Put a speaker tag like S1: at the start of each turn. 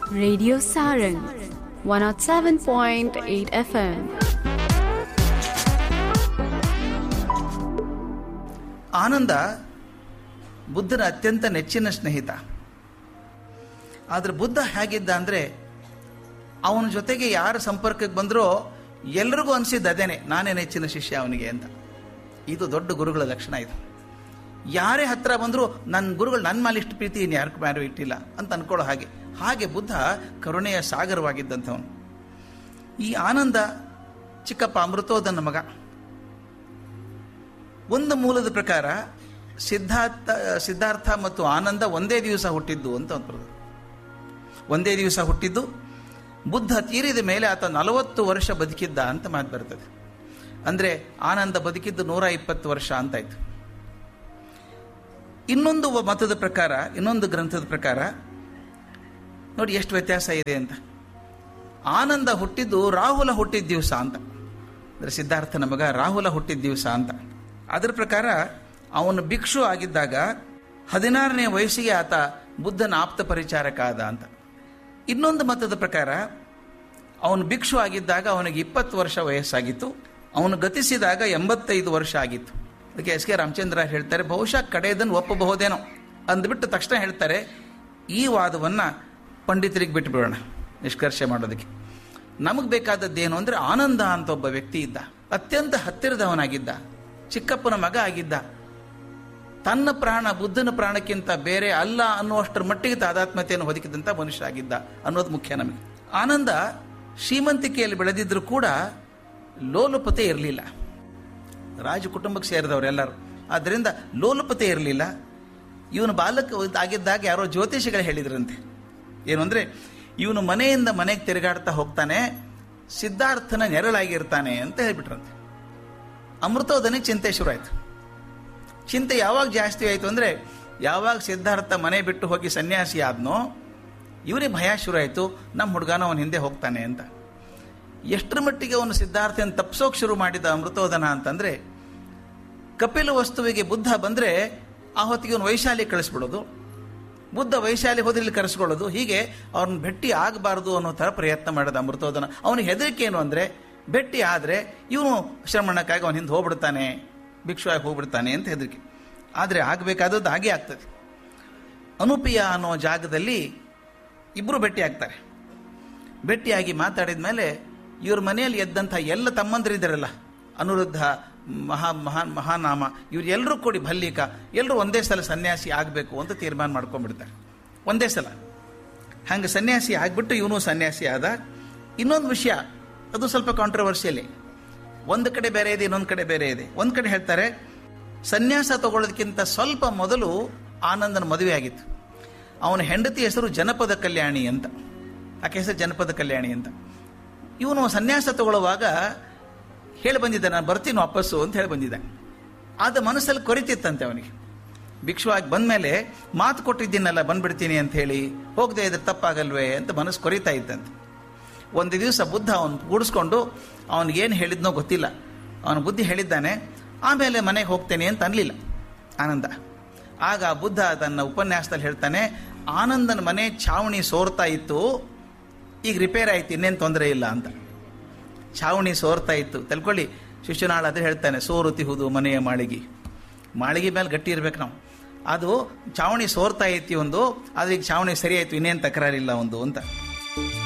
S1: Radio Sarang 107.8 FM.
S2: ಆನಂದ ಬುದ್ಧನ ಅತ್ಯಂತ ನೆಚ್ಚಿನ ಸ್ನೇಹಿತ ಆದರೆ ಬುದ್ಧ ಹೇಗಿದ್ದ ಅಂದರೆ ಅವನ ಜೊತೆಗೆ ಯಾರು ಸಂಪರ್ಕಕ್ಕೆ ಬಂದರೋ ಎಲ್ರಿಗೂ ಅನಿಸಿದ್ದು ಅದೇನೆ ನಾನೇ ನೆಚ್ಚಿನ ಶಿಷ್ಯ ಅವನಿಗೆ ಅಂತ ಇದು ದೊಡ್ಡ ಗುರುಗಳ ಲಕ್ಷಣ ಇದು ಯಾರೇ ಹತ್ರ ಬಂದರೂ ನನ್ನ ಗುರುಗಳು ನನ್ನ ಮೇಲೆ ಇಷ್ಟು ಪ್ರೀತಿ ಇನ್ನು ಯಾರಿಗೂ ಯಾರು ಇಟ್ಟಿಲ್ಲ ಅಂತ ಅನ್ಕೊಳ್ಳೋ ಹಾಗೆ ಹಾಗೆ ಬುದ್ಧ ಕರುಣೆಯ ಸಾಗರವಾಗಿದ್ದಂಥವನು ಈ ಆನಂದ ಚಿಕ್ಕಪ್ಪ ಅಮೃತೋದನ ಮಗ ಒಂದು ಮೂಲದ ಪ್ರಕಾರ ಸಿದ್ಧಾರ್ಥ ಸಿದ್ಧಾರ್ಥ ಮತ್ತು ಆನಂದ ಒಂದೇ ದಿವಸ ಹುಟ್ಟಿದ್ದು ಅಂತ ಒಂದು ಬರೋದು ಒಂದೇ ದಿವಸ ಹುಟ್ಟಿದ್ದು ಬುದ್ಧ ತೀರಿದ ಮೇಲೆ ಆತ ನಲವತ್ತು ವರ್ಷ ಬದುಕಿದ್ದ ಅಂತ ಮಾತು ಬರ್ತದೆ ಅಂದರೆ ಆನಂದ ಬದುಕಿದ್ದು ನೂರ ಇಪ್ಪತ್ತು ವರ್ಷ ಅಂತಾಯ್ತು ಇನ್ನೊಂದು ಮತದ ಪ್ರಕಾರ ಇನ್ನೊಂದು ಗ್ರಂಥದ ಪ್ರಕಾರ ನೋಡಿ ಎಷ್ಟು ವ್ಯತ್ಯಾಸ ಇದೆ ಅಂತ ಆನಂದ ಹುಟ್ಟಿದ್ದು ರಾಹುಲ ಹುಟ್ಟಿದ ದಿವಸ ಅಂತ ಅಂದರೆ ಸಿದ್ಧಾರ್ಥನ ಮಗ ರಾಹುಲ ಹುಟ್ಟಿದ ದಿವಸ ಅಂತ ಅದರ ಪ್ರಕಾರ ಅವನು ಭಿಕ್ಷು ಆಗಿದ್ದಾಗ ಹದಿನಾರನೇ ವಯಸ್ಸಿಗೆ ಆತ ಬುದ್ಧನ ಆಪ್ತ ಪರಿಚಾರಕ ಆದ ಅಂತ ಇನ್ನೊಂದು ಮತದ ಪ್ರಕಾರ ಅವನು ಭಿಕ್ಷು ಆಗಿದ್ದಾಗ ಅವನಿಗೆ ಇಪ್ಪತ್ತು ವರ್ಷ ವಯಸ್ಸಾಗಿತ್ತು ಅವನು ಗತಿಸಿದಾಗ ಎಂಬತ್ತೈದು ವರ್ಷ ಆಗಿತ್ತು ಅದಕ್ಕೆ ಎಸ್ ಕೆ ರಾಮಚಂದ್ರ ಹೇಳ್ತಾರೆ ಬಹುಶಃ ಕಡೆಯದನ್ನು ಒಪ್ಪಬಹುದೇನೋ ಅಂದ್ಬಿಟ್ಟು ತಕ್ಷಣ ಹೇಳ್ತಾರೆ ಈ ವಾದವನ್ನು ಪಂಡಿತರಿಗೆ ಬಿಟ್ಟುಬಿಡೋಣ ನಿಷ್ಕರ್ಷೆ ಮಾಡೋದಕ್ಕೆ ನಮಗೆ ಬೇಕಾದದ್ದೇನು ಅಂದರೆ ಆನಂದ ಅಂತ ಒಬ್ಬ ವ್ಯಕ್ತಿ ಇದ್ದ ಅತ್ಯಂತ ಹತ್ತಿರದವನಾಗಿದ್ದ ಚಿಕ್ಕಪ್ಪನ ಮಗ ಆಗಿದ್ದ ತನ್ನ ಪ್ರಾಣ ಬುದ್ಧನ ಪ್ರಾಣಕ್ಕಿಂತ ಬೇರೆ ಅಲ್ಲ ಅನ್ನುವಷ್ಟರ ಮಟ್ಟಿಗೆ ತಾದಾತ್ಮ್ಯತೆಯನ್ನು ಒದಗಿದಂಥ ಮನುಷ್ಯ ಆಗಿದ್ದ ಅನ್ನೋದು ಮುಖ್ಯ ನಮಗೆ ಆನಂದ ಶ್ರೀಮಂತಿಕೆಯಲ್ಲಿ ಬೆಳೆದಿದ್ರೂ ಕೂಡ ಲೋಲುಪತೆ ಇರಲಿಲ್ಲ ರಾಜ ಕುಟುಂಬಕ್ಕೆ ಸೇರಿದವರೆಲ್ಲರೂ ಆದ್ದರಿಂದ ಲೋಲುಪತೆ ಇರಲಿಲ್ಲ ಇವನು ಬಾಲಕ ಆಗಿದ್ದಾಗ ಯಾರೋ ಜ್ಯೋತಿಷಿಗಳು ಹೇಳಿದ್ರಂತೆ ಏನು ಅಂದರೆ ಇವನು ಮನೆಯಿಂದ ಮನೆಗೆ ತಿರುಗಾಡ್ತಾ ಹೋಗ್ತಾನೆ ಸಿದ್ಧಾರ್ಥನ ನೆರಳಾಗಿರ್ತಾನೆ ಅಂತ ಹೇಳ್ಬಿಟ್ರಂತೆ ಅಮೃತೋದನೆ ಚಿಂತೆ ಶುರು ಆಯಿತು ಚಿಂತೆ ಯಾವಾಗ ಜಾಸ್ತಿ ಆಯಿತು ಅಂದರೆ ಯಾವಾಗ ಸಿದ್ಧಾರ್ಥ ಮನೆ ಬಿಟ್ಟು ಹೋಗಿ ಸನ್ಯಾಸಿ ಆದ್ನೋ ಇವನಿಗೆ ಭಯ ಶುರು ಆಯಿತು ನಮ್ಮ ಹುಡುಗನ ಅವನ ಹಿಂದೆ ಹೋಗ್ತಾನೆ ಅಂತ ಎಷ್ಟರ ಮಟ್ಟಿಗೆ ಅವನು ಸಿದ್ಧಾರ್ಥನ ತಪ್ಸೋಕೆ ಶುರು ಮಾಡಿದ ಅಮೃತೋದನ ಅಂತಂದರೆ ಕಪಿಲ ವಸ್ತುವಿಗೆ ಬುದ್ಧ ಬಂದರೆ ಆ ಹೊತ್ತಿಗೆ ಅವನು ವೈಶಾಲಿ ಕಳಿಸ್ಬಿಡೋದು ಬುದ್ಧ ವೈಶಾಲಿ ಹೋದ್ರೆ ಇಲ್ಲಿ ಕರೆಸ್ಕೊಳ್ಳೋದು ಹೀಗೆ ಅವ್ರನ್ನ ಭೇಟಿ ಆಗಬಾರ್ದು ಅನ್ನೋ ಥರ ಪ್ರಯತ್ನ ಮಾಡೋದು ಅಮೃತೋದನ ಅವನಿಗೆ ಹೆದರಿಕೆ ಏನು ಅಂದರೆ ಭೇಟಿ ಆದರೆ ಇವನು ಶ್ರಮಣಕ್ಕಾಗಿ ಅವನ ಹಿಂದೆ ಹೋಗ್ಬಿಡ್ತಾನೆ ಭಿಕ್ಷುವಾಗಿ ಹೋಗ್ಬಿಡ್ತಾನೆ ಅಂತ ಹೆದರಿಕೆ ಆದರೆ ಆಗಬೇಕಾದದ್ದು ಹಾಗೆ ಆಗ್ತದೆ ಅನುಪಿಯ ಅನ್ನೋ ಜಾಗದಲ್ಲಿ ಇಬ್ಬರು ಭೇಟಿ ಆಗ್ತಾರೆ ಭೇಟಿಯಾಗಿ ಮಾತಾಡಿದ ಮೇಲೆ ಇವ್ರ ಮನೆಯಲ್ಲಿ ಎದ್ದಂಥ ಎಲ್ಲ ತಮ್ಮಂದರಿದ್ದಾರಲ್ಲ ಅನುರುದ್ಧ ಮಹಾ ಮಹಾನ್ ಮಹಾನಾಮ ಇವ್ರು ಎಲ್ಲರೂ ಕೂಡಿ ಭಲ್ಲಿಕ ಎಲ್ಲರೂ ಒಂದೇ ಸಲ ಸನ್ಯಾಸಿ ಆಗಬೇಕು ಅಂತ ತೀರ್ಮಾನ ಮಾಡ್ಕೊಂಡ್ಬಿಡ್ತಾರೆ ಒಂದೇ ಸಲ ಹಂಗೆ ಸನ್ಯಾಸಿ ಆಗಿಬಿಟ್ಟು ಇವನು ಸನ್ಯಾಸಿ ಆದ ಇನ್ನೊಂದು ವಿಷಯ ಅದು ಸ್ವಲ್ಪ ಕಾಂಟ್ರವರ್ಸಿಯಲಿ ಒಂದು ಕಡೆ ಬೇರೆ ಇದೆ ಇನ್ನೊಂದು ಕಡೆ ಬೇರೆ ಇದೆ ಒಂದು ಕಡೆ ಹೇಳ್ತಾರೆ ಸನ್ಯಾಸ ತಗೊಳ್ಳೋದಕ್ಕಿಂತ ಸ್ವಲ್ಪ ಮೊದಲು ಆನಂದನ ಮದುವೆ ಆಗಿತ್ತು ಅವನ ಹೆಂಡತಿ ಹೆಸರು ಜನಪದ ಕಲ್ಯಾಣಿ ಅಂತ ಆಕೆ ಹೆಸರು ಜನಪದ ಕಲ್ಯಾಣಿ ಅಂತ ಇವನು ಸನ್ಯಾಸ ತಗೊಳ್ಳುವಾಗ ಹೇಳಿ ಬಂದಿದ್ದ ನಾನು ಬರ್ತೀನಿ ವಾಪಸ್ಸು ಅಂತ ಹೇಳಿ ಬಂದಿದ್ದ ಆದ ಮನಸ್ಸಲ್ಲಿ ಕೊರಿತಿತ್ತಂತೆ ಅವನಿಗೆ ಭಿಕ್ಷುವಾಗಿ ಬಂದಮೇಲೆ ಮಾತು ಕೊಟ್ಟಿದ್ದೀನಲ್ಲ ಬಂದ್ಬಿಡ್ತೀನಿ ಅಂತ ಹೇಳಿ ಹೋಗದೆ ಇದ್ರೆ ತಪ್ಪಾಗಲ್ವೇ ಅಂತ ಮನಸ್ಸು ಕೊರಿತಾ ಇತ್ತಂತೆ ಒಂದು ದಿವಸ ಬುದ್ಧ ಅವನು ಕೂಡಿಸ್ಕೊಂಡು ಅವನಿಗೇನು ಹೇಳಿದ್ನೋ ಗೊತ್ತಿಲ್ಲ ಅವನ ಬುದ್ಧಿ ಹೇಳಿದ್ದಾನೆ ಆಮೇಲೆ ಮನೆಗೆ ಹೋಗ್ತೇನೆ ಅಂತ ಅನ್ಲಿಲ್ಲ ಆನಂದ ಆಗ ಬುದ್ಧ ತನ್ನ ಉಪನ್ಯಾಸದಲ್ಲಿ ಹೇಳ್ತಾನೆ ಆನಂದನ ಮನೆ ಛಾವಣಿ ಸೋರ್ತಾ ಇತ್ತು ಈಗ ರಿಪೇರ್ ಆಯ್ತು ಇನ್ನೇನು ತೊಂದರೆ ಇಲ್ಲ ಅಂತ ಛಾವಣಿ ಸೋರ್ತಾ ಇತ್ತು ತಿಳ್ಕೊಳ್ಳಿ ಶಿಶುನಾಳ ಅದೇ ಹೇಳ್ತಾನೆ ಸೋರುತಿಹುದು ಮನೆಯ ಮಾಳಿಗೆ ಮಾಳಿಗೆ ಮೇಲೆ ಗಟ್ಟಿ ಇರ್ಬೇಕು ನಾವು ಅದು ಛಾವಣಿ ಸೋರ್ತಾ ಐತಿ ಒಂದು ಆದ್ರೆ ಈಗ ಛಾವಣಿ ಸರಿ ಆಯ್ತು ಇನ್ನೇನು ತಕರಾರಿಲ್ಲ ಒಂದು ಅಂತ